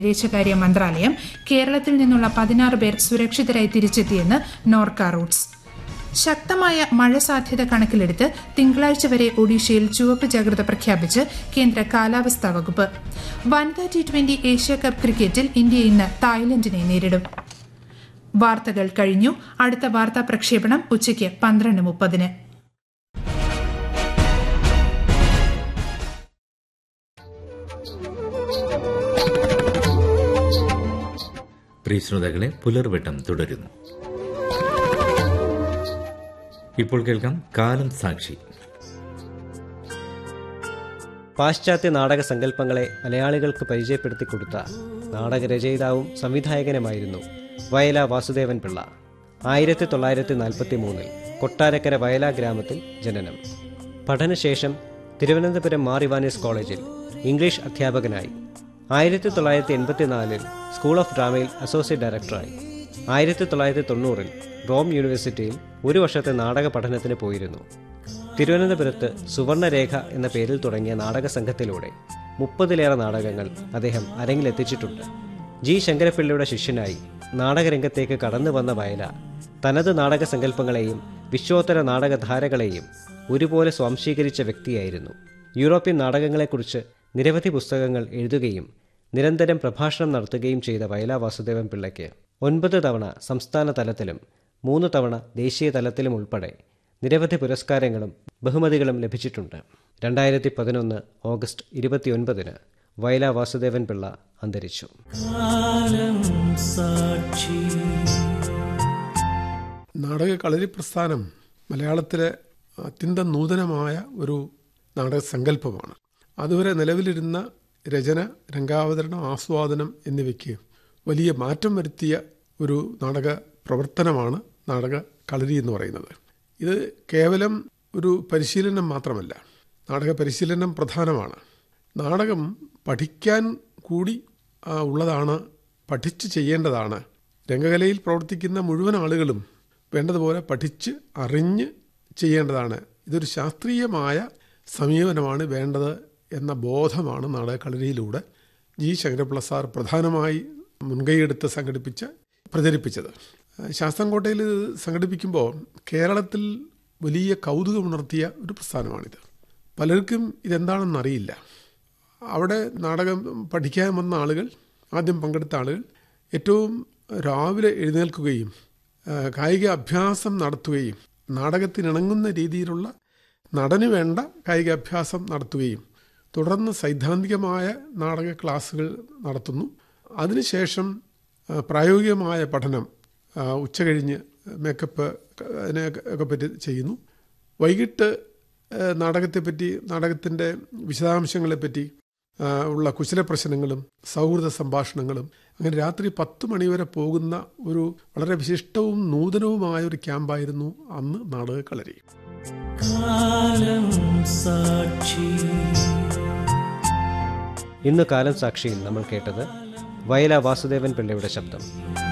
വിദേശകാര്യ മന്ത്രാലയം കേരളത്തിൽ നിന്നുള്ള പതിനാറ് പേർ സുരക്ഷിതരായി തിരിച്ചെത്തിയെന്ന് നോർക്ക റൂട്ട്സ് ശക്തമായ മഴ സാധ്യത കണക്കിലെടുത്ത് തിങ്കളാഴ്ച വരെ ഒഡീഷയിൽ ചുവപ്പ് ജാഗ്രത പ്രഖ്യാപിച്ച് കേന്ദ്ര കാലാവസ്ഥാ വകുപ്പ് വനിതാ ടി ട്വന്റി ഏഷ്യാകപ്പ് ക്രിക്കറ്റിൽ ഇന്ത്യ ഇന്ന് തായ്ലൻഡിനെ നേരിടും വാർത്തകൾ കഴിഞ്ഞു അടുത്ത വാർത്താ പ്രക്ഷേപണം ഉച്ചയ്ക്ക് പന്ത്രണ്ട് മുപ്പതിന് പ്രിയ ശ്രോതാക്കളെ പുലർവട്ടം തുടരുന്നു ഇപ്പോൾ കേൾക്കാം കാലം സാക്ഷി പാശ്ചാത്യ നാടക സങ്കല്പങ്ങളെ മലയാളികൾക്ക് പരിചയപ്പെടുത്തി കൊടുത്ത നാടകരചയിതാവും സംവിധായകനുമായിരുന്നു വയല വാസുദേവൻ പിള്ള ആയിരത്തി തൊള്ളായിരത്തി നാൽപ്പത്തി മൂന്നിൽ കൊട്ടാരക്കര വയല ഗ്രാമത്തിൽ ജനനം പഠനശേഷം തിരുവനന്തപുരം മാറിവാനീസ് കോളേജിൽ ഇംഗ്ലീഷ് അധ്യാപകനായി ആയിരത്തി തൊള്ളായിരത്തി എൺപത്തിനാലിൽ സ്കൂൾ ഓഫ് ഡ്രാമയിൽ അസോസിയേറ്റ് ഡയറക്ടറായി ആയിരത്തി തൊള്ളായിരത്തി തൊണ്ണൂറിൽ റോം യൂണിവേഴ്സിറ്റിയിൽ ഒരു വർഷത്തെ നാടക പഠനത്തിന് പോയിരുന്നു തിരുവനന്തപുരത്ത് സുവർണരേഖ എന്ന പേരിൽ തുടങ്ങിയ നാടക സംഘത്തിലൂടെ മുപ്പതിലേറെ നാടകങ്ങൾ അദ്ദേഹം അരങ്ങിലെത്തിച്ചിട്ടുണ്ട് ജി ശങ്കരപ്പിള്ളയുടെ ശിഷ്യനായി നാടകരംഗത്തേക്ക് കടന്നു വന്ന വയല തനത് നാടക സങ്കല്പങ്ങളെയും വിശ്വോത്തര നാടകധാരകളെയും ഒരുപോലെ സ്വാംശീകരിച്ച വ്യക്തിയായിരുന്നു യൂറോപ്യൻ നാടകങ്ങളെക്കുറിച്ച് നിരവധി പുസ്തകങ്ങൾ എഴുതുകയും നിരന്തരം പ്രഭാഷണം നടത്തുകയും ചെയ്ത വയല വാസുദേവൻ പിള്ളയ്ക്ക് ഒൻപത് തവണ സംസ്ഥാന തലത്തിലും മൂന്ന് തവണ ദേശീയ തലത്തിലും ഉൾപ്പെടെ നിരവധി പുരസ്കാരങ്ങളും ബഹുമതികളും ലഭിച്ചിട്ടുണ്ട് രണ്ടായിരത്തി പതിനൊന്ന് ഓഗസ്റ്റ് ഇരുപത്തിയൊൻപതിന് വയല വാസുദേവൻ പിള്ള അന്തരിച്ചു നാടക കളരി പ്രസ്ഥാനം മലയാളത്തിലെ അത്യന്തം നൂതനമായ ഒരു നാടക സങ്കല്പമാണ് അതുവരെ നിലവിലിരുന്ന രചന രംഗാവതരണം ആസ്വാദനം എന്നിവയ്ക്ക് വലിയ മാറ്റം വരുത്തിയ ഒരു നാടക പ്രവർത്തനമാണ് നാടക കളരി എന്ന് പറയുന്നത് ഇത് കേവലം ഒരു പരിശീലനം മാത്രമല്ല നാടക പരിശീലനം പ്രധാനമാണ് നാടകം പഠിക്കാൻ കൂടി ആ, ഉള്ളതാണ് പഠിച്ച് ചെയ്യേണ്ടതാണ് രംഗകലയിൽ പ്രവർത്തിക്കുന്ന മുഴുവൻ ആളുകളും വേണ്ടതുപോലെ പഠിച്ച് അറിഞ്ഞ് ചെയ്യേണ്ടതാണ് ഇതൊരു ശാസ്ത്രീയമായ സമീപനമാണ് വേണ്ടത് എന്ന ബോധമാണ് നാടകക്കളരിയിലൂടെ ജി ശങ്കരപിള്ള സാർ പ്രധാനമായി മുൻകൈയെടുത്ത് സംഘടിപ്പിച്ച് പ്രചരിപ്പിച്ചത് ശാസ്താംകോട്ടയിൽ ഇത് സംഘടിപ്പിക്കുമ്പോൾ കേരളത്തിൽ വലിയ കൗതുകമുണർത്തിയ ഒരു പ്രസ്ഥാനമാണിത് പലർക്കും ഇതെന്താണെന്നറിയില്ല അവിടെ നാടകം പഠിക്കാൻ വന്ന ആളുകൾ ആദ്യം പങ്കെടുത്ത ആളുകൾ ഏറ്റവും രാവിലെ എഴുന്നേൽക്കുകയും ആ, കായിക അഭ്യാസം നടത്തുകയും നാടകത്തിനിണങ്ങുന്ന രീതിയിലുള്ള നടന് വേണ്ട കായിക അഭ്യാസം നടത്തുകയും തുടർന്ന് സൈദ്ധാന്തികമായ നാടക ക്ലാസ്സുകൾ നടത്തുന്നു അതിനുശേഷം ആ, പ്രായോഗികമായ പഠനം ആ, ഉച്ചകഴിഞ്ഞ് മേക്കപ്പ് അതിനെ ഒക്കെ പറ്റി ചെയ്യുന്നു വൈകിട്ട് ആ, നാടകത്തെപ്പറ്റി നാടകത്തിൻ്റെ വിശദാംശങ്ങളെപ്പറ്റി ആ, ഉള്ള കുശല പ്രശ്നങ്ങളും സൗഹൃദ സംഭാഷണങ്ങളും അങ്ങനെ രാത്രി പത്ത് മണിവരെ പോകുന്ന ഒരു വളരെ വിശിഷ്ടവും നൂതനവുമായ ഒരു ക്യാമ്പായിരുന്നു അന്ന് നാടക കളരി ഇന്ന് കാലം സാക്ഷിയിൽ നമ്മൾ കേട്ടത് വയല വാസുദേവൻ പിള്ളയുടെ ശബ്ദം